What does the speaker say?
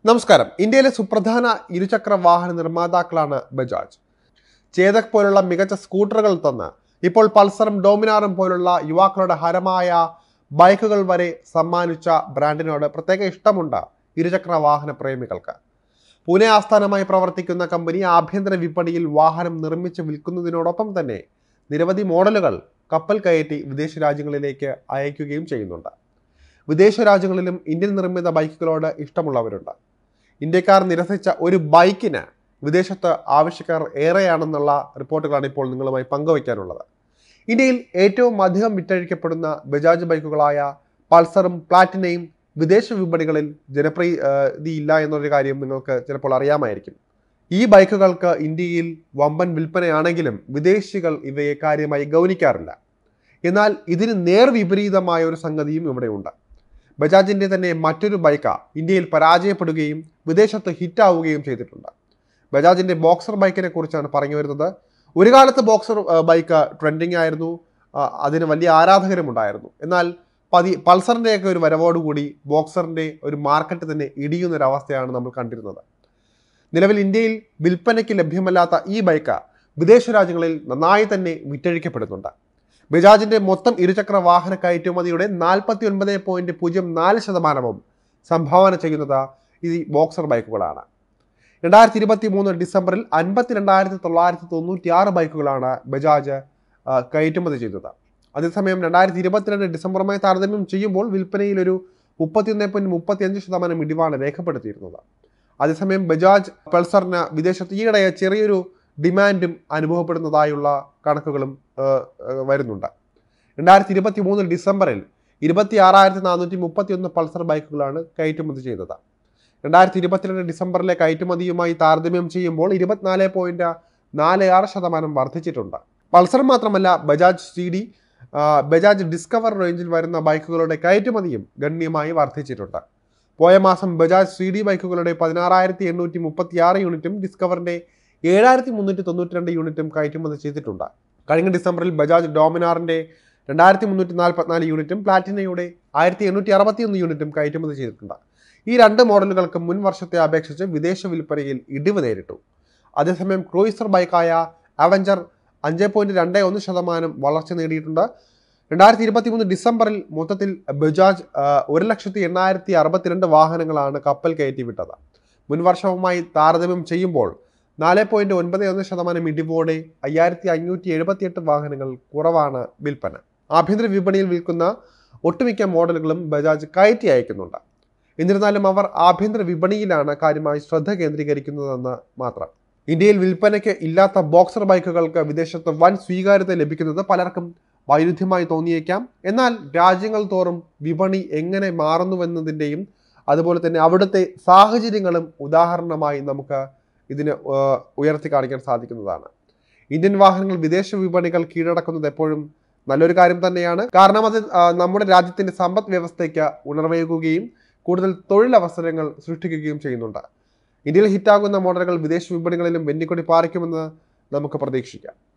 നമസ്കാരം ഇന്ത്യയിലെ സുപ്രധാന ഇരുചക്ര വാഹന നിർമ്മാതാക്കളാണ് ബജാജ് ചേതക് പോലുള്ള മികച്ച സ്കൂട്ടറുകൾ തന്ന് ഇപ്പോൾ പൾസറും ഡോമിനാറും പോലുള്ള യുവാക്കളുടെ ഹരമായ ബൈക്കുകൾ വരെ സമ്മാനിച്ച ബ്രാൻഡിനോട് പ്രത്യേക ഇഷ്ടമുണ്ട് ഇരുചക്ര വാഹന പ്രേമികൾക്ക് പൂനെ ആസ്ഥാനമായി പ്രവർത്തിക്കുന്ന കമ്പനി ആഭ്യന്തര വിപണിയിൽ വാഹനം നിർമ്മിച്ച് വിൽക്കുന്നതിനോടൊപ്പം തന്നെ നിരവധി മോഡലുകൾ കപ്പൽ കയറ്റി വിദേശ രാജ്യങ്ങളിലേക്ക് അയക്കുകയും ചെയ്യുന്നുണ്ട് വിദേശ രാജ്യങ്ങളിലും ഇന്ത്യൻ നിർമ്മിത ബൈക്കുകളോട് ഇഷ്ടമുള്ളവരുണ്ട് ഇന്ത്യക്കാർ നിരസിച്ച ഒരു ബൈക്കിന് വിദേശത്ത് ആവശ്യക്കാർ ഏറെയാണെന്നുള്ള റിപ്പോർട്ടുകളാണ് ഇപ്പോൾ നിങ്ങളുമായി പങ്കുവയ്ക്കാനുള്ളത് ഇന്ത്യയിൽ ഏറ്റവും അധികം വിറ്റഴിക്കപ്പെടുന്ന ബജാജ് ബൈക്കുകളായ പൾസറും പ്ലാറ്റിനയും വിദേശ വിപണികളിൽ ജനപ്രീതിയില്ല എന്നൊരു കാര്യം നിങ്ങൾക്ക് ചിലപ്പോൾ അറിയാമായിരിക്കും ഈ ബൈക്കുകൾക്ക് ഇന്ത്യയിൽ വമ്പൻ വിൽപ്പനയാണെങ്കിലും വിദേശികൾ ഇവയെ കാര്യമായി ഗൗനിക്കാറില്ല എന്നാൽ ഇതിന് നേർവിപരീതമായ ഒരു സംഗതിയും ഇവിടെയുണ്ട് ബജാജിന്റെ തന്നെ മറ്റൊരു ബൈക്ക് ഇന്ത്യയിൽ പരാജയപ്പെടുകയും വിദേശത്ത് ഹിറ്റാവുകയും ചെയ്തിട്ടുണ്ട് ബജാജിന്റെ ബോക്സർ ബൈക്കിനെ കുറിച്ചാണ് പറഞ്ഞു വരുന്നത് ഒരു കാലത്ത് ബോക്സർ ആ, ബൈക്ക് ട്രെൻഡിങ് ആയിരുന്നു ആ, അതിന് വലിയ ആരാധകരും ഉണ്ടായിരുന്നു എന്നാൽ പതി പൾസറിൻ്റെയൊക്കെ ഒരു വരവോടുകൂടി ബോക്സറിൻ്റെ ഒരു മാർക്കറ്റ് തന്നെ ഇടിയുന്ന ഒരു അവസ്ഥയാണ് നമ്മൾ കണ്ടിരുന്നത് നിലവിൽ ഇന്ത്യയിൽ വിൽപ്പനയ്ക്ക് ലഭ്യമല്ലാത്ത ഈ ബൈക്ക് വിദേശ രാജ്യങ്ങളിൽ നന്നായി തന്നെ വിറ്റഴിക്കപ്പെടുന്നുണ്ട് ബജാജിന്റെ മൊത്തം ഇരുചക്ര വാഹന കയറ്റുമതിയുടെ നാൽപ്പത്തി ഒൻപത് പോയിന്റ് പൂജ്യം നാല് ശതമാനവും സംഭാവന ചെയ്യുന്നത് ഈ ബോക്സർ ബൈക്കുകളാണ് രണ്ടായിരത്തി ഇരുപത്തി മൂന്ന് ഡിസംബറിൽ അൻപത്തി രണ്ടായിരത്തി തൊള്ളായിരത്തി തൊണ്ണൂറ്റി ആറ് ബൈക്കുകളാണ് ബജാജ് ആ, കയറ്റുമതി ചെയ്തത് അതേസമയം രണ്ടായിരത്തി ഇരുപത്തിരണ്ട് ഡിസംബറുമായി താരതമ്യം ചെയ്യുമ്പോൾ വിൽപ്പനയിൽ ഒരു മുപ്പത്തിയൊന്ന് പോയിന്റ് മുപ്പത്തി അഞ്ച് ശതമാനം ഇടിവാണ് രേഖപ്പെടുത്തിയിരുന്നത് അതേസമയം ബജാജ് പൾസറിന് വിദേശത്ത് ഈയിടെ ചെറിയൊരു ഡിമാൻഡും അനുഭവപ്പെടുന്നതായുള്ള കണക്കുകളും ആ, ആ, വരുന്നുണ്ട് രണ്ടായിരത്തി ഇരുപത്തി മൂന്ന് ഡിസംബറിൽ ഇരുപത്തി ആറായിരത്തി നാനൂറ്റി മുപ്പത്തി ഒന്ന് പൾസർ ബൈക്കുകളാണ് കയറ്റുമതി ചെയ്തത് രണ്ടായിരത്തി ഇരുപത്തിരണ്ട് ഡിസംബറിലെ കയറ്റുമതിയുമായി താരതമ്യം ചെയ്യുമ്പോൾ ഇരുപത്തിനാല് പോയിന്റ് നാല് ആറ് ശതമാനം വർദ്ധിച്ചിട്ടുണ്ട് പൾസർ മാത്രമല്ല Bajaj C D Bajaj Discover റേഞ്ചിൽ വരുന്ന ബൈക്കുകളുടെ കയറ്റുമതിയും ഗണ്യമായി വർദ്ധിച്ചിട്ടുണ്ട് പോയ മാസം ബജാജ് സി ഡി ബൈക്കുകളുടെ പതിനാറായിരത്തി എണ്ണൂറ്റി മുപ്പത്തി ആറ് യൂണിറ്റും ഡിസ്കവറിന്റെ ഏഴായിരത്തി മുന്നൂറ്റി തൊണ്ണൂറ്റി രണ്ട് യൂണിറ്റും കയറ്റുമതി ചെയ്തിട്ടുണ്ട് കഴിഞ്ഞ ഡിസംബറിൽ ബജാജ് ഡോമിനാറിന്റെ രണ്ടായിരത്തി മുന്നൂറ്റി നാൽപ്പത്തിനാല് യൂണിറ്റും പ്ലാറ്റിനയുടെ ആയിരത്തി എണ്ണൂറ്റി അറുപത്തി ഒന്ന് യൂണിറ്റും കയറ്റുമതി ചെയ്തിട്ടുണ്ട് ഈ രണ്ട് മോഡലുകൾക്ക് മുൻ വർഷത്തെ അപേക്ഷിച്ച് വിദേശ വിൽപ്പനയിൽ ഇടിവ് നേരിട്ടു അതേസമയം ക്രൂയിസർ ബൈക്കായ അവഞ്ചർ അഞ്ച് പോയിന്റ് രണ്ട് ഒന്ന് ശതമാനം വളർച്ച നേടിയിട്ടുണ്ട് രണ്ടായിരത്തി ഇരുപത്തി മൂന്ന് ഡിസംബറിൽ മൊത്തത്തിൽ ബജാജ് ആ, ഒരു ലക്ഷത്തി എണ്ണായിരത്തി അറുപത്തിരണ്ട് വാഹനങ്ങളാണ് കപ്പൽ കയറ്റി വിട്ടത് മുൻ വർഷവുമായി താരതമ്യം ചെയ്യുമ്പോൾ നാല് പോയിന്റ് ഒൻപത് ഒന്ന് ശതമാനം ഇടിവോടെ അയ്യായിരത്തി അഞ്ഞൂറ്റി എഴുപത്തിയെട്ട് വാഹനങ്ങൾ കുറവാണ് വിൽപ്പന ആഭ്യന്തര വിപണിയിൽ വിൽക്കുന്ന ഒട്ടുമിക്ക മോഡലുകളും ബജാജ് കയറ്റി അയക്കുന്നുണ്ട് എന്നിരുന്നാലും അവർ ആഭ്യന്തര വിപണിയിലാണ് കാര്യമായി ശ്രദ്ധ കേന്ദ്രീകരിക്കുന്നതെന്ന് മാത്രം ഇന്ത്യയിൽ വിൽപ്പനയ്ക്ക് ഇല്ലാത്ത ബോക്സർ ബൈക്കുകൾക്ക് വിദേശത്ത് വൻ സ്വീകാര്യത ലഭിക്കുന്നത് പലർക്കും വൈരുദ്ധ്യമായി തോന്നിയേക്കാം എന്നാൽ രാജ്യങ്ങൾ തോറും വിപണി എങ്ങനെ മാറുന്നുവെന്നതിൻ്റെയും അതുപോലെ തന്നെ അവിടുത്തെ സാഹചര്യങ്ങളും ഉദാഹരണമായി നമുക്ക് ഇതിന് ഏർ, ഉയർത്തി കാണിക്കാൻ സാധിക്കുന്നതാണ് ഇന്ത്യൻ വാഹനങ്ങൾ വിദേശ വിപണികൾ കീഴടക്കുന്നത് എപ്പോഴും നല്ലൊരു കാര്യം തന്നെയാണ് കാരണം അത് ആ, നമ്മുടെ രാജ്യത്തിന്റെ സമ്പദ് വ്യവസ്ഥയ്ക്ക് ഉണർവേകുകയും കൂടുതൽ തൊഴിലവസരങ്ങൾ സൃഷ്ടിക്കുകയും ചെയ്യുന്നുണ്ട് ഇന്ത്യയിൽ ഹിറ്റാകുന്ന മോഡലുകൾ വിദേശ വിപണികളിലും വെന്നിക്കൊടി പാറിക്കുമെന്ന് നമുക്ക് പ്രതീക്ഷിക്കാം